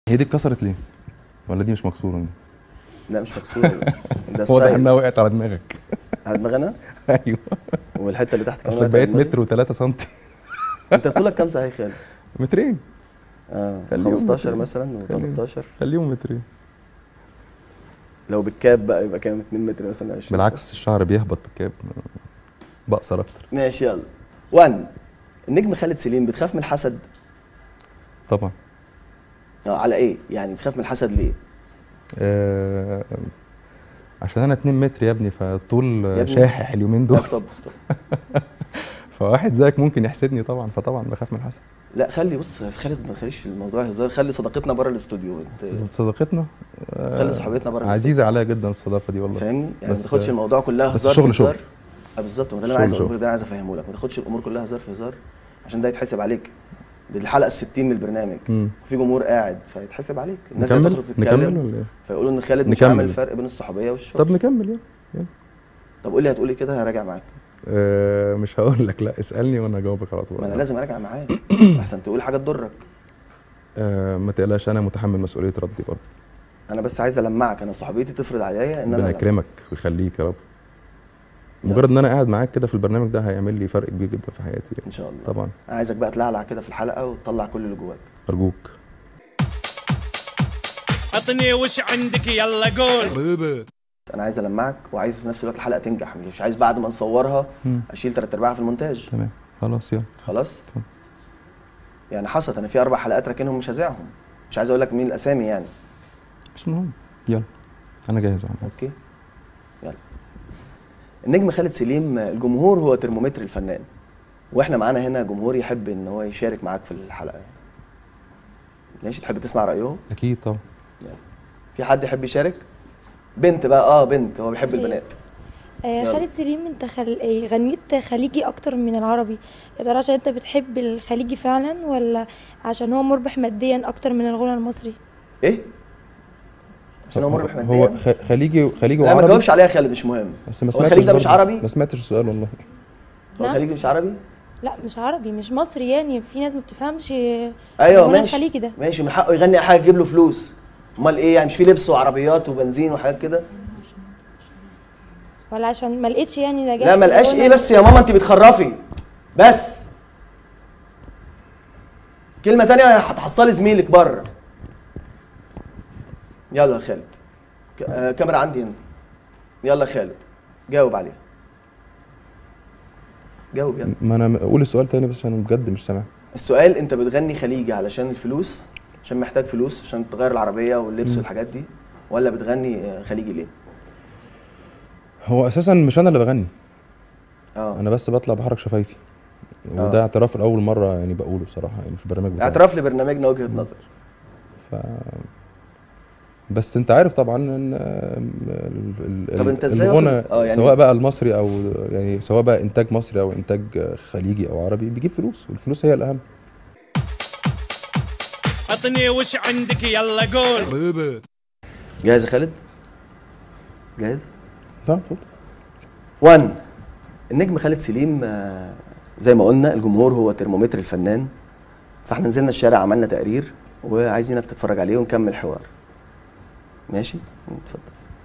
هي دي اتكسرت ليه؟ ولا دي مش مكسوره دي؟ لا مش مكسوره ده واضح ستايل انها وقعت على دماغك على دماغ انا ايوه والحته اللي تحت كمان اصلك وقعت على بقيت دماغي. متر و3 سم انت طولك كام صحيح يا خالد؟ مترين اه خليهم 15 مترين. مثلا خليهم. و13 خليهم مترين لو بالكاب بقى يبقى كام 2 متر مثلا 20 بالعكس الشعر بيهبط بالكاب بقصر اكتر ماشي يلا 1 النجم خالد سليم بتخاف من الحسد؟ طبعا اه على ايه؟ يعني بتخاف من الحسد ليه؟ آه عشان انا 2 متر يا ابني فالطول ابني. شاحح اليومين لا دول ستوب ستوب فواحد زيك ممكن يحسدني طبعا فطبعا بخاف من الحسد لا خلي بص خالد ما تخليش في الموضوع هزار خلي صداقتنا بره الاستوديو انت صداقتنا آه، خلي صحابتنا بره عزيزه على جدا الصداقه دي والله فاهمني؟ يعني ما بس- تاخدش الموضوع كلها بس هزار في الشغل شغل. هزار. اه بالظبط ما ده اللي الشغل انا عايز اقوله شغل. لك، ده انا عايز افهمه لك ما تاخدش الامور كلها هزار في هزار عشان ده يتحسب عليك دي الحلقه ال 60 من البرنامج مم. في جمهور قاعد فيتحسب عليك الناس نكمل هتخرج تتكلم نكمل ولا ايه؟ فيقولوا ان خالد مش نكمل. عامل فرق بين الصحوبيه والشغل طب نكمل يلا يلا طب قول لي هتقولي كده هراجع معاك آه مش هقول لك لا اسالني وانا اجاوبك على طول ما انا لازم اراجع معاك احسن تقول حاجه تضرك آه ما تقلقش انا متحمل مسؤوليه ردي برضه انا بس عايز المعك انا صحوبيتي تفرض عليا ان ربنا انا يكرمك ويخليك يا رب يلا. مجرد ان انا قاعد معاك كده في البرنامج ده هيعمل لي فرق كبير جدا في حياتي ان يعني. شاء الله طبعا انا عايزك بقى تلعلع كده في الحلقه وتطلع كل اللي جواك ارجوك عطني وش عندك يلا قول انا عايز المعك وعايز في نفس الوقت الحلقه تنجح مش عايز بعد ما نصورها مم. اشيل تلات ارباعها في المونتاج تمام خلاص يلا خلاص اتفضل. يعني حصلت انا في اربع حلقات راكنهم مش هذاعهم مش عايز اقول لك مين الاسامي يعني مش مهم يلا انا جاهز يا عم اوكي يلا النجم خالد سليم الجمهور هو ترمومتر الفنان واحنا معانا هنا جمهور يحب ان هو يشارك معاك في الحلقه ماشي تحب تسمع رايهم اكيد طبعا في حد يحب يشارك بنت بقى اه بنت هو بيحب أوكي. البنات آه يلا. خالد سليم انت خل... آه، غنيت خليجي اكتر من العربي يا ترى عشان انت بتحب الخليجي فعلا ولا عشان هو مربح ماديا اكتر من الغنى المصري ايه عشان هو مربح ماديا هو خ- خليجي خليجي لا ما وعربي تجاوبش عليها يا خالد مش مهم بس ما هو سمعتش الخليج ده مش برضه. عربي ما سمعتش السؤال والله هو نعم. الخليج مش عربي لا مش عربي مش مصري يعني في ناس ما بتفهمش ايوه الغنى ماشي الخليجي ده ماشي من حقه يغني حاجه تجيب له فلوس امال ايه يعني مش في لبس وعربيات وبنزين وحاجات كده ولا عشان ما لقيتش يعني نجاح لا في ما لقاش الغنى؟ ايه بس يا ماما انت بتخرفي بس كلمه تانية هتحصلي زميلك بره يلا يا خالد ك- آه، كاميرا عندي هنا يلا يا خالد جاوب عليها جاوب يلا ما انا قول السؤال تاني بس عشان بجد مش سامع السؤال انت بتغني خليجي علشان الفلوس عشان محتاج فلوس عشان تغير العربيه واللبس والحاجات دي ولا بتغني آه، خليجي ليه هو اساسا مش انا اللي بغني اه انا بس بطلع بحرك شفايفي آه. وده اعتراف لاول مره يعني بقوله بصراحه يعني في البرنامج بتاعي اعتراف لبرنامجنا وجهه نظر ف بس انت عارف طبعا ان ال- ال- طب ال- انت ازاي الغنى واخد- اه يعني- سواء بقى المصري او يعني سواء بقى انتاج مصري او انتاج خليجي او عربي بيجيب فلوس والفلوس هي الاهم عطني وش عندك يلا قول جاهز يا خالد جاهز تمام اتفضل 1 النجم خالد سليم آه، زي ما قلنا الجمهور هو ترمومتر الفنان فاحنا نزلنا الشارع عملنا تقرير وعايزينك تتفرج عليه ونكمل حوار ماشي اتفضل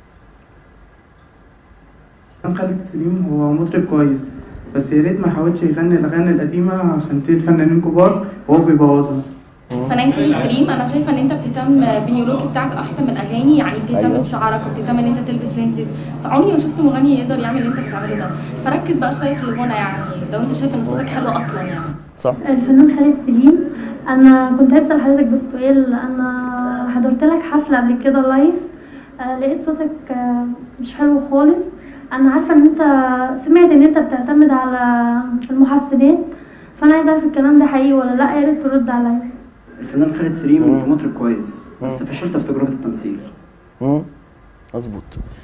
كان خالد سليم هو مطرب كويس بس يا ريت ما يحاولش يغني الاغاني القديمه عشان دي الفنانين كبار وهو بيبوظها فنان خالد سليم انا شايفه ان انت بتهتم بالنيولوجي بتاعك احسن من الاغاني يعني بتهتم أيوة. أيوة. بشعرك وبتهتم ان انت تلبس لينزز فعمري ما شفت مغني يقدر يعمل اللي انت بتعمله ده فركز بقى شويه في الغنى يعني لو انت شايف ان صوتك حلو اصلا يعني صح الفنان خالد سليم انا كنت هسأل حضرتك بس سؤال انا حضرت لك حفله قبل كده لايف آه، لقيت صوتك آه، مش حلو خالص انا عارفه ان انت سمعت ان انت بتعتمد على المحسنات فانا عايزه اعرف الكلام ده حقيقي ولا لا يا ريت ترد عليا الفنان خالد سليم انت مطرب كويس بس فشلت في تجربه التمثيل مم. مظبوط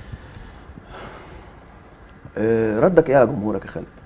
آه، ردك ايه على جمهورك يا خالد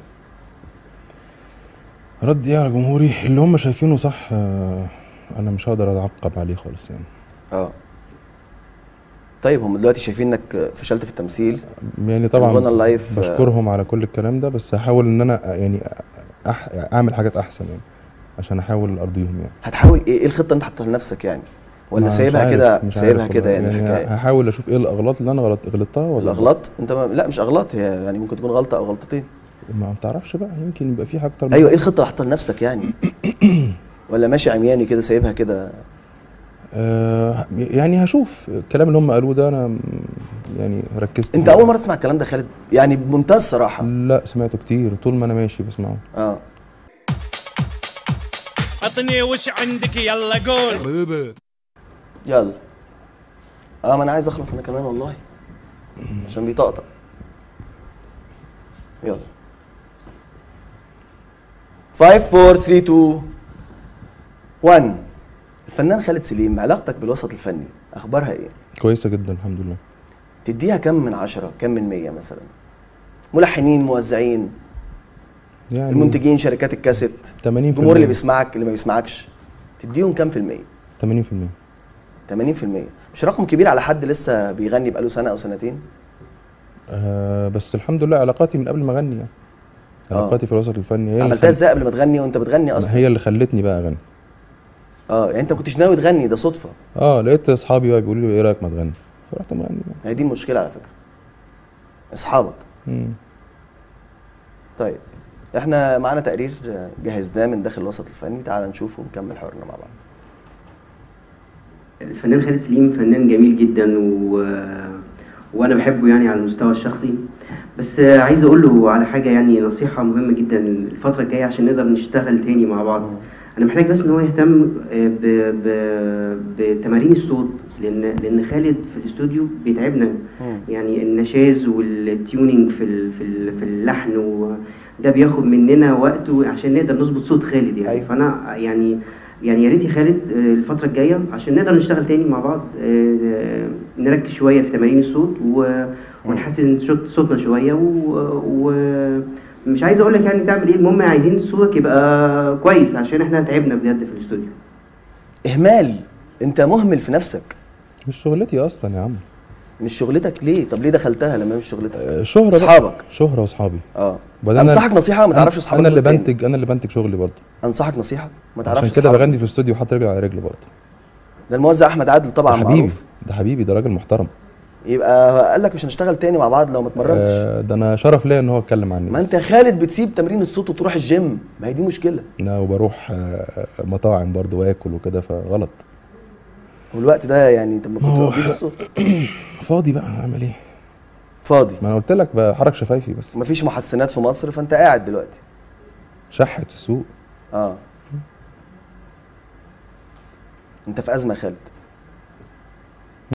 رد ايه على جمهوري اللي هم شايفينه صح آه، انا مش هقدر اتعقب عليه خالص يعني اه طيب هم دلوقتي شايفين انك فشلت في التمثيل يعني طبعا الغنى اللايف، آه، بشكرهم على كل الكلام ده بس هحاول ان انا يعني أح اعمل حاجات احسن يعني عشان احاول ارضيهم يعني هتحاول ايه ايه الخطه اللي انت حاططها لنفسك يعني ولا مش سايبها عارف- كده مش سايبها عارف كده والله. يعني الحكايه هحاول اشوف ايه الاغلاط اللي انا غلط غلطتها ولا الاغلاط انت ما... لا مش اغلاط هي يعني ممكن تكون غلطه او غلطتين ما بتعرفش بقى يمكن يبقى في حاجه اكتر من ايوه ايه كده. الخطه اللي حاطها لنفسك يعني ولا ماشي عمياني كده سايبها كده آه يعني هشوف الكلام اللي هم قالوه ده انا م- يعني ركزت انت فيه. اول مره تسمع الكلام ده خالد يعني بمنتهى الصراحه لا سمعته كتير طول ما انا ماشي بسمعه اه عطني وش عندك يلا قول يلا اه ما انا عايز اخلص انا كمان والله عشان بيطقطق يلا 5 4 3 2 1 الفنان خالد سليم علاقتك بالوسط الفني اخبارها ايه كويسه جدا الحمد لله تديها كم من عشرة كم من مية مثلا ملحنين موزعين يعني المنتجين شركات الكاسيت 80% الجمهور اللي بيسمعك اللي ما بيسمعكش تديهم كم في المية 80% 80% مش رقم كبير على حد لسه بيغني بقاله سنة أو سنتين آه بس الحمد لله علاقاتي من قبل ما اغني يعني آه. علاقاتي في الوسط الفني هي اللي عملتها خل... ازاي قبل ما تغني وانت بتغني اصلا هي اللي خلتني بقى اغني اه يعني انت ما كنتش ناوي تغني ده صدفه اه لقيت اصحابي بقى بيقولوا لي ايه رايك ما تغني فرحت مغني بقى. هي دي المشكله على فكره اصحابك مم. طيب احنا معانا تقرير جهزناه من داخل الوسط الفني تعال نشوفه ونكمل حوارنا مع بعض الفنان خالد سليم فنان جميل جدا و... وانا بحبه يعني على المستوى الشخصي بس عايز اقول له على حاجه يعني نصيحه مهمه جدا الفتره الجايه عشان نقدر نشتغل تاني مع بعض انا محتاج بس ان هو يهتم ب... ب... بتمارين الصوت لان لان خالد في الاستوديو بيتعبنا يعني النشاز والتيونينج في ال... في ال... في اللحن وده بياخد مننا وقت عشان نقدر نظبط صوت خالد يعني أيوة. فانا يعني يعني يا ريت يا خالد آه، الفترة الجاية عشان نقدر نشتغل تاني مع بعض آه، آه، نركز شوية في تمارين الصوت و- ونحسن شوت- صوتنا شوية ومش عايز اقول لك يعني تعمل ايه المهم عايزين صوتك يبقى كويس عشان احنا تعبنا بجد في الاستوديو اهمال انت مهمل في نفسك مش شغلتي اصلا يا عم مش شغلتك ليه طب ليه دخلتها لما مش شغلتك آه، شهرة بقى. اصحابك شهرة واصحابي اه وبعدين أنا- انصحك نصيحه ما أنا- تعرفش اصحابك انا اللي دول فين. بنتج انا اللي بنتج شغلي برضه انصحك نصيحه ما تعرفش عشان كده أصحابك. بغني في الاستوديو وحاطط رجل على رجل برضه ده الموزع احمد عادل طبعا ده حبيبي معروف ده حبيبي ده راجل محترم يبقى قال لك مش هنشتغل تاني مع بعض لو ما اتمرنتش آه ده انا شرف ليا ان هو اتكلم عني ما انت يا خالد بتسيب تمرين الصوت وتروح الجيم ما هي دي مشكله لا وبروح آه، مطاعم برضه واكل وكده فغلط والوقت ده يعني انت ما ما كنت هو- تقضيه في الصوت فاضي بقى اعمل ايه فاضي ما انا قلت لك بحرك شفايفي بس مفيش محسنات في مصر فانت قاعد دلوقتي شحت السوق اه انت في ازمه يا خالد